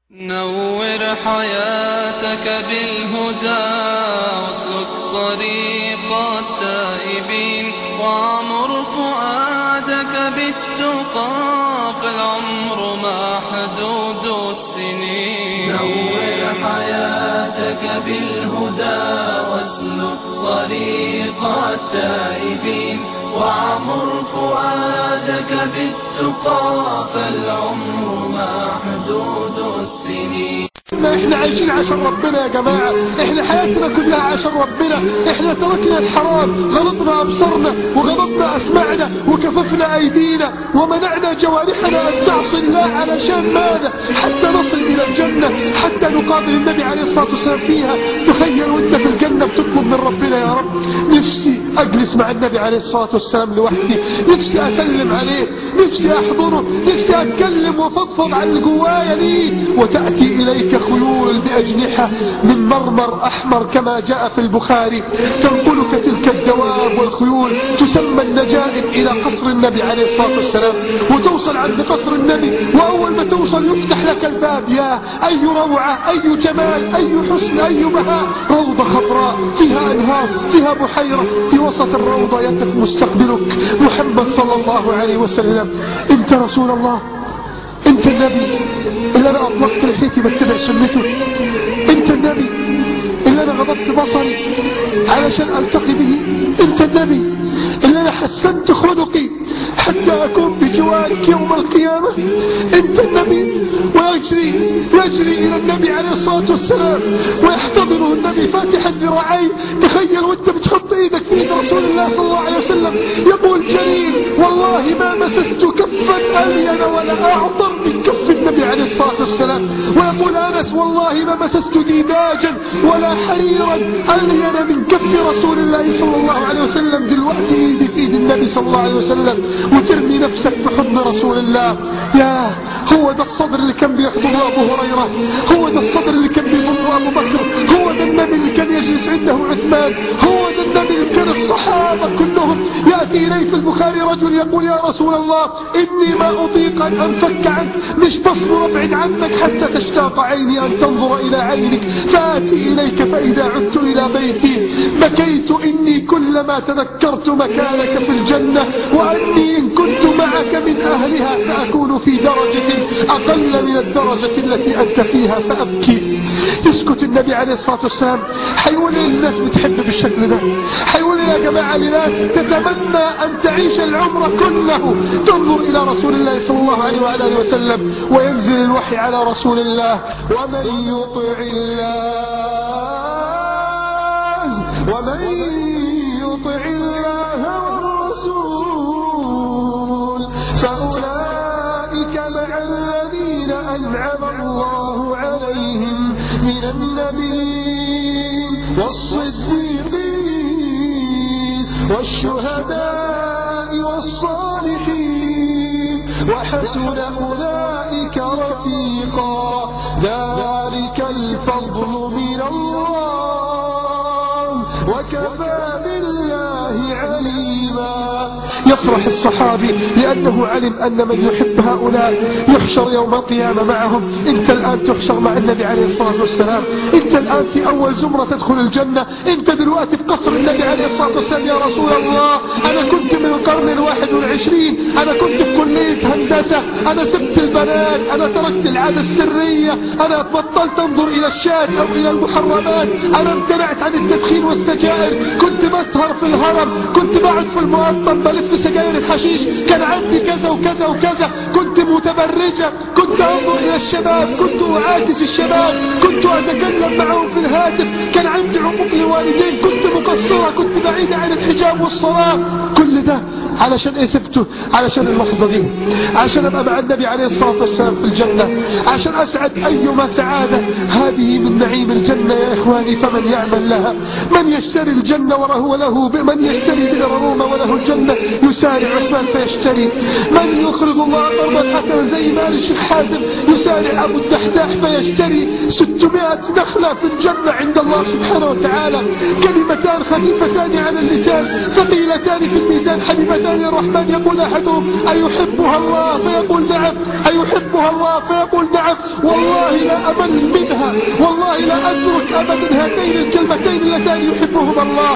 نور حياتك بالهدى واسلك طريق التائبين وعمر فؤادك بالتقى فالعمر محدود السنين نور حياتك بالهدى واسلك طريق التائبين وعمر فؤادك بالتقى فالعمر محدود السنين احنا عايشين عشان ربنا يا جماعة احنا حياتنا كلها عشان ربنا احنا تركنا الحرام غضبنا ابصرنا وغضبنا اسمعنا وكففنا ايدينا ومنعنا جوارحنا ان تعصي الله علشان ماذا حتى نصل الى الجنة حتى نقابل النبي عليه الصلاة والسلام فيها تخيل وانت في الجنة بتطلب من ربنا يا رب نفسي اجلس مع النبي عليه الصلاة والسلام لوحدي نفسي اسلم عليه نفسي احضره نفسي اتكلم وفضفض عن اللي جوايا ليه وتأتي اليك خيول بأجنحة من مرمر أحمر كما جاء في البخاري تنقلك تلك الدواب والخيول تسمى النجائب إلى قصر النبي عليه الصلاة والسلام وتوصل عند قصر النبي وأول ما توصل يفتح لك الباب يا أي روعة أي جمال أي حسن أي بهاء روضة خضراء فيها أنهار فيها بحيرة في وسط الروضة يقف مستقبلك محمد صلى الله عليه وسلم أنت رسول الله انت النبي اللي انا اطلقت لحيتي بتبع سنته انت النبي اللي انا غضبت بصري علشان التقي به انت النبي اللي انا حسنت خلقي حتى اكون بجوارك يوم القيامة انت النبي ويجري يجري الى النبي عليه الصلاة والسلام ويحتضنه النبي فاتحا ذراعيه تخيل وانت بتحط ايدك في ايد رسول الله صلى الله عليه وسلم يقول جليل والله ما مسست كفا الين ولا اعظم من كف النبي عليه الصلاة والسلام ويقول انس والله ما مسست ديباجا ولا حريرا الين من كف رسول الله صلى الله عليه وسلم دلوقتي ايدي في ايد النبي صلى الله عليه وسلم وترمي نفسك في حضن رسول الله يا هو ده الصدر اللي كان بيحضنه ابو هريره هو ده الصدر اللي كان بيضمه ابو بكر هو ده النبي اللي كان يجلس عنده عثمان هو ده النبي اللي كان الصحابه كلهم ياتي اليه في البخاري رجل يقول يا رسول الله اني ما اطيق ان انفك عنك مش بصبر ابعد عنك حتى تشتاق عيني ان تنظر الى عينك فاتي اليك فاذا عدت الى بيتي بكيت اني كلما تذكرت مكانك في الجنه واني ان كنت معك من اهلها ساكون في درجه اقل من الدرجه التي انت فيها فابكي يسكت النبي عليه الصلاه والسلام حيقول لي الناس بتحب بالشكل ده حيقول لي يا جماعه لناس تتمنى ان تعيش العمر كله تنظر الى رسول الله صلى الله عليه وعلى اله وسلم وينزل الوحي على رسول الله ومن يطع الله ومن يطع الله والرسول فأولئك مع الذين أنعم الله عليهم من النبيين والصديقين والشهداء والصالحين وحسن أولئك رفيقا ذلك الفضل من الله وكفى بالله عليما يفرح الصحابي لأنه علم أن من يحب هؤلاء يحشر يوم القيامة معهم أنت الآن تحشر مع النبي عليه الصلاة والسلام أنت الآن في أول زمرة تدخل الجنة أنت دلوقتي في قصر النبي عليه الصلاة والسلام يا رسول الله أنا كنت من القرن الواحد والعشرين أنا كنت في كلية هندسة أنا سبت البنات أنا تركت العادة السرية أنا بطلت أنظر إلى الشات أو إلى المحرمات أنا امتنعت عن التدخين والسجائر كنت بسهر في الهرم كنت بقعد في المقطم بلف سجاير الحشيش كان عندي كذا وكذا وكذا كنت متبرجة كنت أنظر إلى الشباب كنت أعاكس الشباب كنت أتكلم معهم في الهاتف كان عندي عقوق لوالدين كنت مقصرة كنت بعيدة عن الحجاب والصلاة كل ده علشان ايه سبته علشان اللحظة دي عشان ابقى مع النبي عليه الصلاة والسلام في الجنة عشان اسعد ايما سعادة هذه من نعيم الجنة يا اخواني فمن يعمل لها من يشتري الجنة وله له من يشتري بئر روما وله الجنة يسارع عثمان فيشتري من يقرض الله قرضا حسنا زي مال الشيخ حازم يسارع ابو الدحداح فيشتري 600 نخلة في الجنة عند الله سبحانه وتعالى كلمتان خفيفتان على اللسان ثقيلتان في الميزان حبيبتان الرحمن الرحمن يقول أحدهم أيحبها الله فيقول نعم أيحبها الله فيقول نعم والله لا أمل منها والله لا أترك أبدا هاتين الكلمتين اللتان يحبهما الله